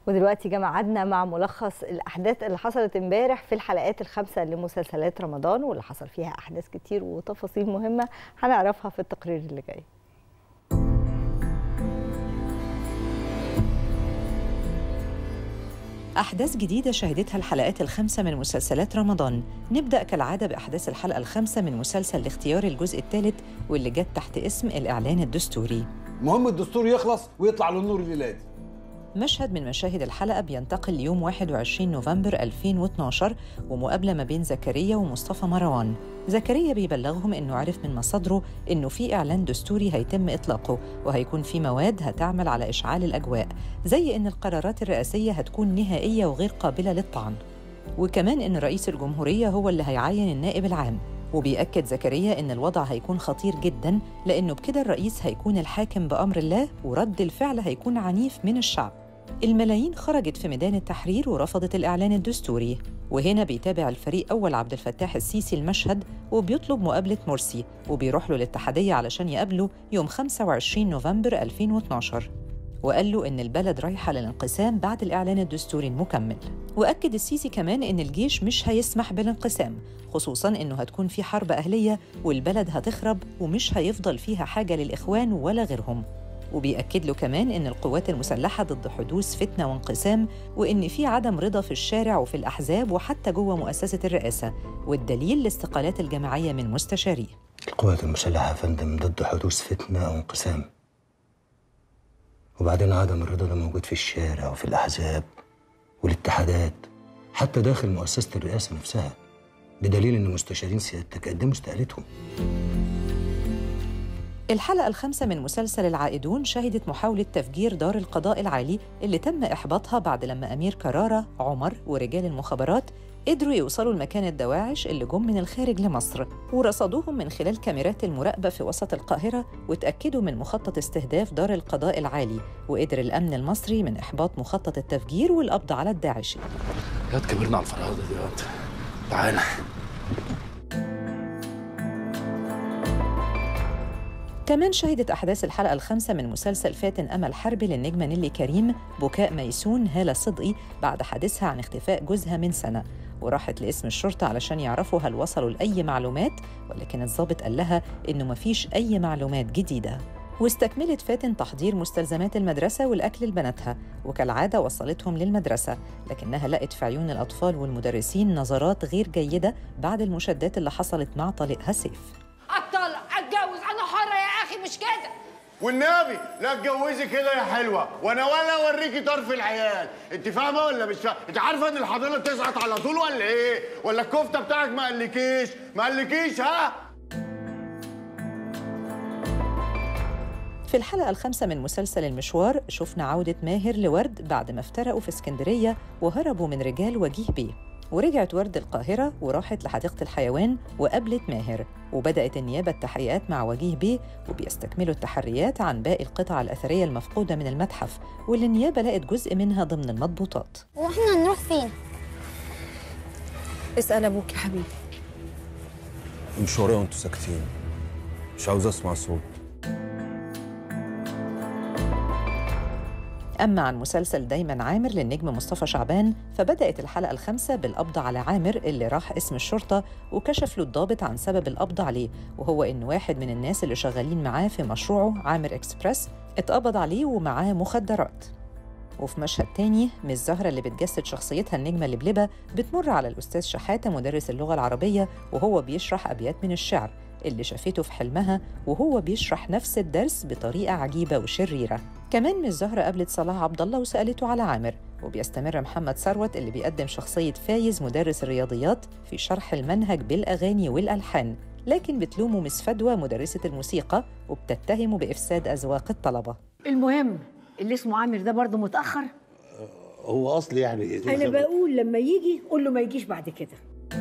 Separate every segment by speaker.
Speaker 1: ودلوقتي جه ميعادنا مع ملخص الاحداث اللي حصلت امبارح في الحلقات الخمسه لمسلسلات رمضان واللي حصل فيها احداث كتير وتفاصيل مهمه هنعرفها في التقرير اللي جاي
Speaker 2: أحداث جديدة شهدتها الحلقات الخمسة من مسلسلات رمضان نبدأ كالعادة بأحداث الحلقة الخامسة من مسلسل الاختيار الجزء الثالث واللي جت تحت اسم الإعلان الدستوري
Speaker 3: المهم الدستور يخلص ويطلع للنور الليلادي
Speaker 2: مشهد من مشاهد الحلقة بينتقل ليوم 21 نوفمبر 2012 ومقابلة ما بين زكريا ومصطفى مروان زكريا بيبلغهم إنه عرف من مصادره إنه في إعلان دستوري هيتم إطلاقه وهيكون في مواد هتعمل على إشعال الأجواء زي إن القرارات الرئاسية هتكون نهائية وغير قابلة للطعن وكمان إن رئيس الجمهورية هو اللي هيعين النائب العام وبيأكد زكريا إن الوضع هيكون خطير جدا لأنه بكده الرئيس هيكون الحاكم بأمر الله ورد الفعل هيكون عنيف من الشعب الملايين خرجت في ميدان التحرير ورفضت الإعلان الدستوري وهنا بيتابع الفريق أول عبد الفتاح السيسي المشهد وبيطلب مقابلة مرسي وبيروح له الاتحادية علشان يقابله يوم 25 نوفمبر 2012 وقال له إن البلد رايحة للانقسام بعد الإعلان الدستوري المكمل وأكد السيسي كمان إن الجيش مش هيسمح بالانقسام خصوصاً إنه هتكون في حرب أهلية والبلد هتخرب ومش هيفضل فيها حاجة للإخوان ولا غيرهم وبيأكد له كمان إن القوات المسلحة ضد حدوث فتنة وانقسام وإن في عدم رضا في الشارع وفي الأحزاب وحتى جوه مؤسسة الرئاسة والدليل الاستقالات الجماعية من مستشاريه
Speaker 4: القوات المسلحة يا فندم ضد حدوث فتنة أو انقسام وبعدين عدم الرضا ده موجود في الشارع وفي الأحزاب والاتحادات حتى داخل مؤسسة الرئاسة نفسها بدليل إن مستشارين سيادتك قدموا استقالتهم
Speaker 2: الحلقة الخامسة من مسلسل العائدون شهدت محاولة تفجير دار القضاء العالي اللي تم إحباطها بعد لما أمير كرارة، عمر ورجال المخابرات قدروا يوصلوا لمكان الدواعش اللي جم من الخارج لمصر ورصدوهم من خلال كاميرات المراقبة في وسط القاهرة وتأكدوا من مخطط استهداف دار القضاء العالي وقدر الأمن المصري من إحباط مخطط التفجير والقبض على الداعشي
Speaker 3: يا كبرنا على الفراغ ده يا تعالى
Speaker 2: كمان شهدت أحداث الحلقة الخامسة من مسلسل فاتن أمل حربي للنجمة نيلي كريم بكاء ميسون هالة صدقي بعد حادثها عن اختفاء جوزها من سنة وراحت لاسم الشرطة علشان يعرفوا هل وصلوا لأي معلومات ولكن الضابط قال لها إنه مفيش أي معلومات جديدة واستكملت فاتن تحضير مستلزمات المدرسة والأكل لبناتها وكالعادة وصلتهم للمدرسة لكنها لقت في عيون الأطفال والمدرسين نظرات غير جيدة بعد المشادات اللي حصلت مع طليقها سيف
Speaker 5: اتطلق اتجوز انا حره يا اخي مش كده
Speaker 6: والنبي لا اتجوزي كده يا حلوه وانا ولا اوريكي طرف العيال انت فاهمه ولا مش فاهمه انت عارفه ان الحضانه تسقط على طول ولا ايه ولا الكفته بتاعك ما قالكيش ما قالكيش ها
Speaker 2: في الحلقة الخامسة من مسلسل المشوار شفنا عودة ماهر لورد بعد ما افترقوا في اسكندرية وهربوا من رجال وجيه بيه ورجعت ورد القاهرة وراحت لحديقة الحيوان وقابلت ماهر وبدأت النيابة التحقيقات مع وجيه بيه وبيستكملوا التحريات عن باقي القطع الأثرية المفقودة من المتحف واللي النيابة لقت جزء منها ضمن المضبوطات
Speaker 7: واحنا هنروح فين؟
Speaker 8: اسأل أبوك يا حبيبي
Speaker 9: امشوا ورايا وانتوا ساكتين مش عاوز اسمع صوت
Speaker 2: أما عن مسلسل دايما عامر للنجم مصطفى شعبان فبدأت الحلقة الخامسة بالقبض على عامر اللي راح اسم الشرطة وكشف له الضابط عن سبب القبض عليه وهو إن واحد من الناس اللي شغالين معاه في مشروعه عامر إكسبرس اتقبض عليه ومعاه مخدرات وفي مشهد تاني مس زهرة اللي بتجسد شخصيتها النجمة اللبلبة بتمر على الأستاذ شحاتة مدرس اللغة العربية وهو بيشرح أبيات من الشعر اللي شافته في حلمها وهو بيشرح نفس الدرس بطريقة عجيبة وشريرة كمان مس زهرة قابلت صلاح عبد الله وسألته على عامر وبيستمر محمد ثروت اللي بيقدم شخصية فايز مدرس الرياضيات في شرح المنهج بالأغاني والألحان لكن بتلومه مس فدوى مدرسة الموسيقى وبتتهمه بإفساد أذواق الطلبة
Speaker 5: المهم اللي اسمه عامر ده برضه متاخر
Speaker 10: هو اصلي يعني
Speaker 5: انا بقول لما يجي قول له ما يجيش بعد كده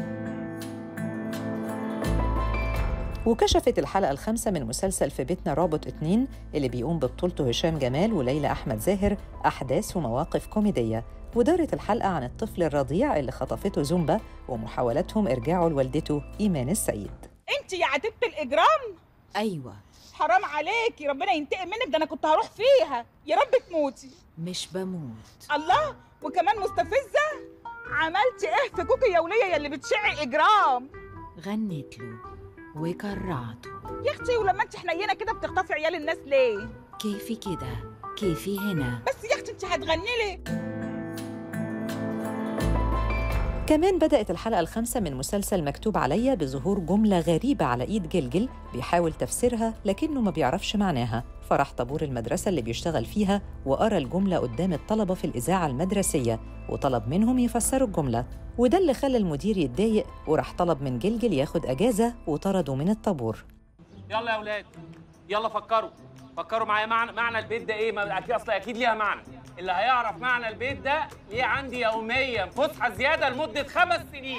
Speaker 2: وكشفت الحلقة الخامسة من مسلسل في بيتنا رابط اتنين اللي بيقوم ببطولته هشام جمال وليلى أحمد زاهر أحداث ومواقف كوميدية ودارت الحلقة عن الطفل الرضيع اللي خطفته زومبا ومحاولتهم إرجاعه لوالدته إيمان السيد
Speaker 11: انت يا عتبة الاجرام
Speaker 8: أيوة
Speaker 7: حرام عليكي ربنا ينتقم منك ده انا كنت هروح فيها يا رب تموتي
Speaker 8: مش بموت
Speaker 7: الله وكمان مستفزه عملتي ايه في كوكي يا وليه يا اللي بتشعي اجرام
Speaker 8: غنيت له وكرعته
Speaker 7: يا اختي ولما انت حنينه كده بتخطفي عيال الناس ليه
Speaker 8: كيفي كده كيفي هنا
Speaker 7: بس يا اختي انت هتغني لي
Speaker 2: كمان بدأت الحلقة الخامسة من مسلسل مكتوب عليا بظهور جملة غريبة على إيد جلجل بيحاول تفسيرها لكنه ما بيعرفش معناها فراح طابور المدرسة اللي بيشتغل فيها وقرأ الجملة قدام الطلبة في الإذاعة المدرسية وطلب منهم يفسروا الجملة وده اللي خلى المدير يتضايق وراح طلب من جلجل ياخد أجازة وطرده من الطابور
Speaker 11: يلا يا اولاد يلا فكروا فكروا معايا معنى معنى البيت ده ايه ما اكيد اصلا اكيد ليها معنى اللي هيعرف معنى البيت ده ليه عندي يوميا فسحه زياده لمده خمس سنين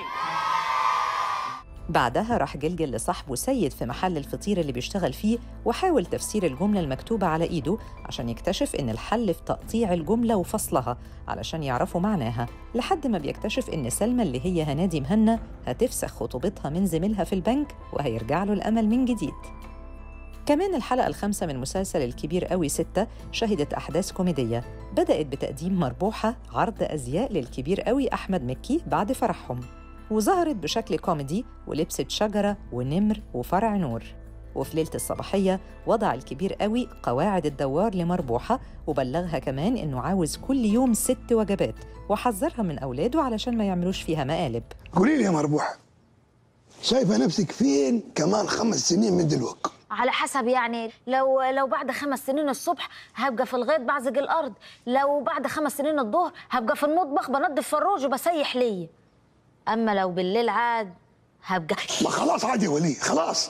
Speaker 2: بعدها راح جلجل لصاحبه سيد في محل الفطير اللي بيشتغل فيه وحاول تفسير الجملة المكتوبة على إيده عشان يكتشف إن الحل في تقطيع الجملة وفصلها علشان يعرفوا معناها لحد ما بيكتشف إن سلمى اللي هي هنادي مهنا هتفسخ خطوبتها من زميلها في البنك وهيرجع له الأمل من جديد كمان الحلقة الخامسة من مسلسل الكبير قوي ستة شهدت أحداث كوميدية بدأت بتقديم مربوحة عرض أزياء للكبير قوي أحمد مكي بعد فرحهم وظهرت بشكل كوميدي ولبست شجرة ونمر وفرع نور وفي ليلة الصباحية وضع الكبير قوي قواعد الدوار لمربوحة وبلغها كمان إنه عاوز كل يوم ست وجبات وحذرها من أولاده علشان ما يعملوش فيها مقالب
Speaker 12: قولي لي يا مربوحة شايفة نفسك فين كمان خمس سنين من دلوقتي
Speaker 13: على حسب يعني لو لو بعد خمس سنين الصبح هبقى في الغيط بعزق الارض لو بعد خمس سنين الظهر هبقى في المطبخ بنضف فروج وبسيح ليا اما لو بالليل عاد هبقى
Speaker 12: ما خلاص عادي يا ولي خلاص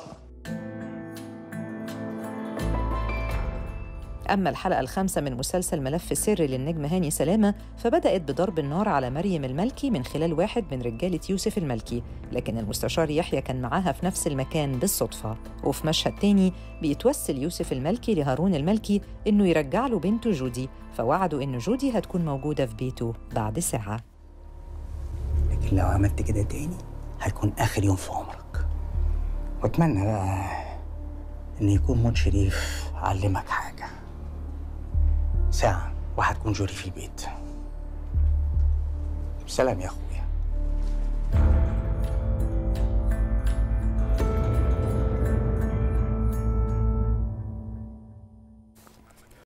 Speaker 2: أما الحلقة الخامسة من مسلسل ملف سري للنجم هاني سلامة فبدأت بضرب النار على مريم الملكي من خلال واحد من رجالة يوسف الملكي لكن المستشار يحيى كان معاها في نفس المكان بالصدفة وفي مشهد تاني بيتوسل يوسف الملكي لهارون الملكي إنه يرجع له بنته جودي فوعدوا إن جودي هتكون موجودة في بيته بعد ساعة
Speaker 14: لكن لو عملت كده تاني هيكون آخر يوم في عمرك وأتمنى بقى إن يكون موت شريف علمك حاجة ساعة وهتكون جوري في البيت سلام يا أخو